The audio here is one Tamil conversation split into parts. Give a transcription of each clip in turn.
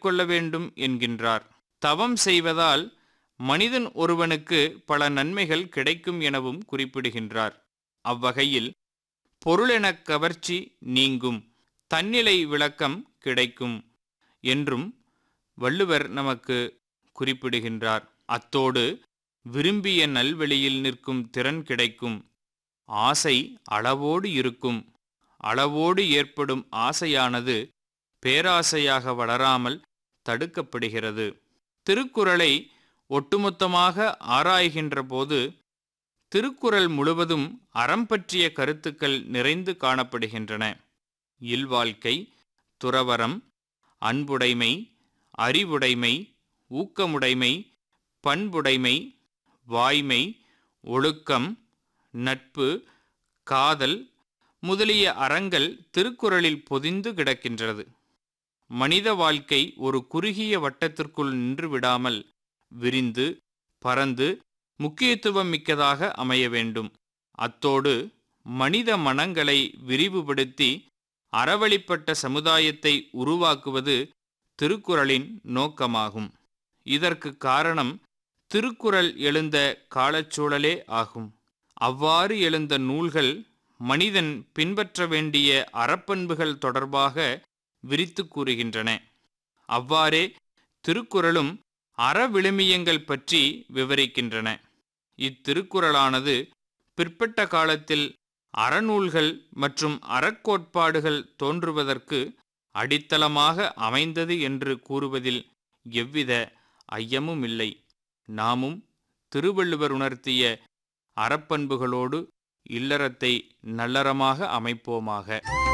மேற்கொள்ள வேண்டும் என்கின்றார் தவம் செய்வதால் மனிதன் ஒருவனுக்கு பல நன்மைகள் கிடைக்கும் எனவும் குறிப்பிடுகின்றார் அவ்வகையில் பொருளெனக் கவர்ச்சி நீங்கும் தன்னிலை விளக்கம் கிடைக்கும் என்றும் வள்ளுவர் நமக்கு குறிப்பிடுகின்றார் அத்தோடு விரும்பிய நல்வெளியில் நிற்கும் திறன் கிடைக்கும் ஆசை அளவோடு இருக்கும் அளவோடு ஏற்படும் ஆசையானது பேராசையாக வளராமல் தடுக்கப்படுகிறது திருக்குறளை ஒட்டுமொத்தமாக ஆராய்கின்ற போது திருக்குறள் முழுவதும் அறம் பற்றிய கருத்துக்கள் நிறைந்து காணப்படுகின்றன இல்வாழ்க்கை துறவரம் அன்புடைமை அறிவுடைமை ஊக்கமுடைமை பண்புடைமை வாய்மை ஒழுக்கம் நட்பு காதல் முதலிய அறங்கள் திருக்குறளில் பொதிந்து கிடக்கின்றது மனித வாழ்க்கை ஒரு குறுகிய வட்டத்திற்குள் நின்று விடாமல் விரிந்து பரந்து முக்கியத்துவம் மிக்கதாக அமைய வேண்டும் அத்தோடு மனித மனங்களை விரிவுபடுத்தி அறவழிப்பட்ட சமுதாயத்தை உருவாக்குவது திருக்குறளின் நோக்கமாகும் இதற்கு காரணம் திருக்குறள் எழுந்த காலச்சூழலே ஆகும் அவ்வாறு எழுந்த நூல்கள் மனிதன் பின்பற்ற வேண்டிய அறப்பண்புகள் தொடர்பாக விரித்து கூறுகின்றன அவ்வாறே திருக்குறளும் அறவிழுமியங்கள் பற்றி விவரிக்கின்றன இத்திருக்குறளானது பிற்பட்ட காலத்தில் அறநூல்கள் மற்றும் அறக்கோட்பாடுகள் தோன்றுவதற்கு அடித்தளமாக அமைந்தது என்று கூறுவதில் எவ்வித ஐயமும் இல்லை நாமும் திருவள்ளுவர் உணர்த்திய அறப்பண்புகளோடு இல்லறத்தை நல்லறமாக அமைப்போமாக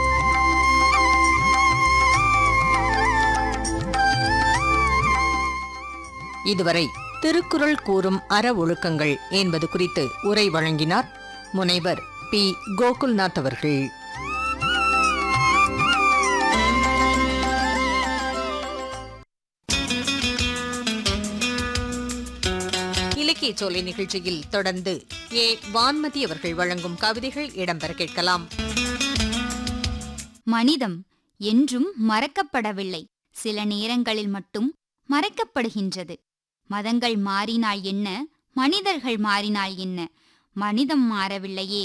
இதுவரை திருக்குறள் கூறும் அற ஒழுக்கங்கள் என்பது குறித்து உரை வழங்கினார் முனைவர் பி கோகுல்நாத் அவர்கள் இலக்கிய சோலை நிகழ்ச்சியில் தொடர்ந்து ஏ வான்மதி அவர்கள் வழங்கும் கவிதைகள் இடம்பெற கேட்கலாம் மனிதம் என்றும் மறக்கப்படவில்லை சில நேரங்களில் மட்டும் மறைக்கப்படுகின்றது மதங்கள் மாறினால் என்ன மனிதர்கள் மாறினால் என்ன மனிதம் மாறவில்லையே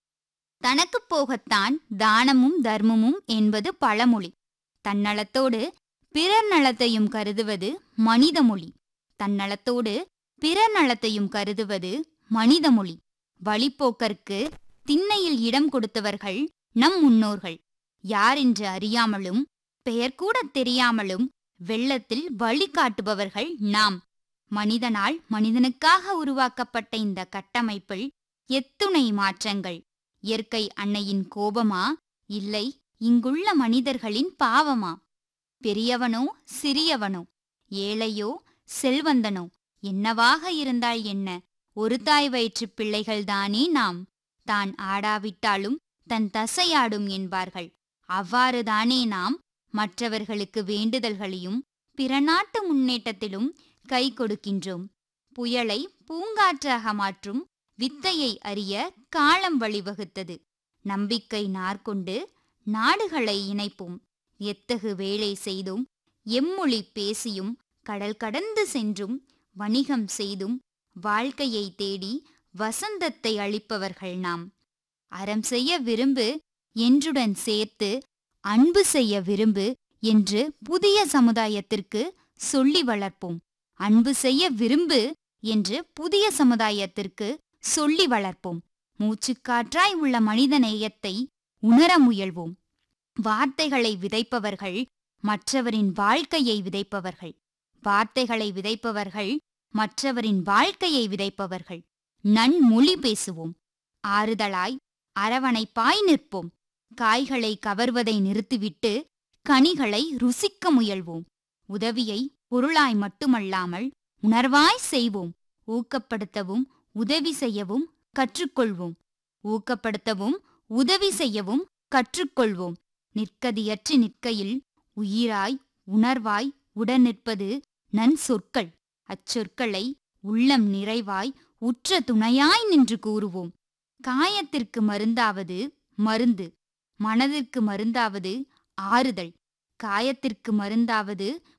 தனக்குப் போகத்தான் தானமும் தர்மமும் என்பது பழமொழி தன்னலத்தோடு பிறர் நலத்தையும் கருதுவது மனித மொழி தன்னலத்தோடு பிறர் நலத்தையும் கருதுவது மனித மொழி வழிப்போக்கற்கு திண்ணையில் இடம் கொடுத்தவர்கள் நம் முன்னோர்கள் யாரென்று அறியாமலும் பெயர் கூட தெரியாமலும் வெள்ளத்தில் வழிகாட்டுபவர்கள் நாம் மனிதனால் மனிதனுக்காக உருவாக்கப்பட்ட இந்த கட்டமைப்பில் எத்துணை மாற்றங்கள் இயற்கை அன்னையின் கோபமா இல்லை இங்குள்ள மனிதர்களின் பாவமா பெரியவனோ சிறியவனோ ஏழையோ செல்வந்தனோ என்னவாக இருந்தால் என்ன ஒரு தாய் வயிற்றுப் பிள்ளைகள்தானே நாம் தான் ஆடாவிட்டாலும் தன் தசையாடும் என்பார்கள் அவ்வாறுதானே நாம் மற்றவர்களுக்கு வேண்டுதல்களையும் பிற நாட்டு முன்னேற்றத்திலும் கை கொடுக்கின்றோம் புயலை பூங்காற்றாக மாற்றும் வித்தையை அறிய காலம் வழிவகுத்தது நம்பிக்கை நார்கொண்டு நாடுகளை இணைப்போம் எத்தகு வேலை செய்தும் எம்மொழி பேசியும் கடல் கடந்து சென்றும் வணிகம் செய்தும் வாழ்க்கையை தேடி வசந்தத்தை அளிப்பவர்கள் நாம் அறம் செய்ய விரும்பு என்றுடன் சேர்த்து அன்பு செய்ய விரும்பு என்று புதிய சமுதாயத்திற்கு சொல்லி வளர்ப்போம் அன்பு செய்ய விரும்பு என்று புதிய சமுதாயத்திற்கு சொல்லி வளர்ப்போம் மூச்சுக்காற்றாய் உள்ள மனித நேயத்தை உணர முயல்வோம் வார்த்தைகளை விதைப்பவர்கள் மற்றவரின் வாழ்க்கையை விதைப்பவர்கள் வார்த்தைகளை விதைப்பவர்கள் மற்றவரின் வாழ்க்கையை விதைப்பவர்கள் நன்மொழி பேசுவோம் ஆறுதலாய் அரவணைப்பாய் நிற்போம் காய்களை கவர்வதை நிறுத்திவிட்டு கனிகளை ருசிக்க முயல்வோம் உதவியை பொருளாய் மட்டுமல்லாமல் உணர்வாய் செய்வோம் ஊக்கப்படுத்தவும் உதவி செய்யவும் கற்றுக்கொள்வோம் ஊக்கப்படுத்தவும் உதவி செய்யவும் கற்றுக்கொள்வோம் நிற்கதியற்று நிற்கையில் உயிராய் உணர்வாய் உடன் நிற்பது நன் சொற்கள் அச்சொற்களை உள்ளம் நிறைவாய் உற்ற துணையாய் நின்று கூறுவோம் காயத்திற்கு மருந்தாவது மருந்து மனதிற்கு மருந்தாவது ஆறுதல் காயத்திற்கு மருந்தாவது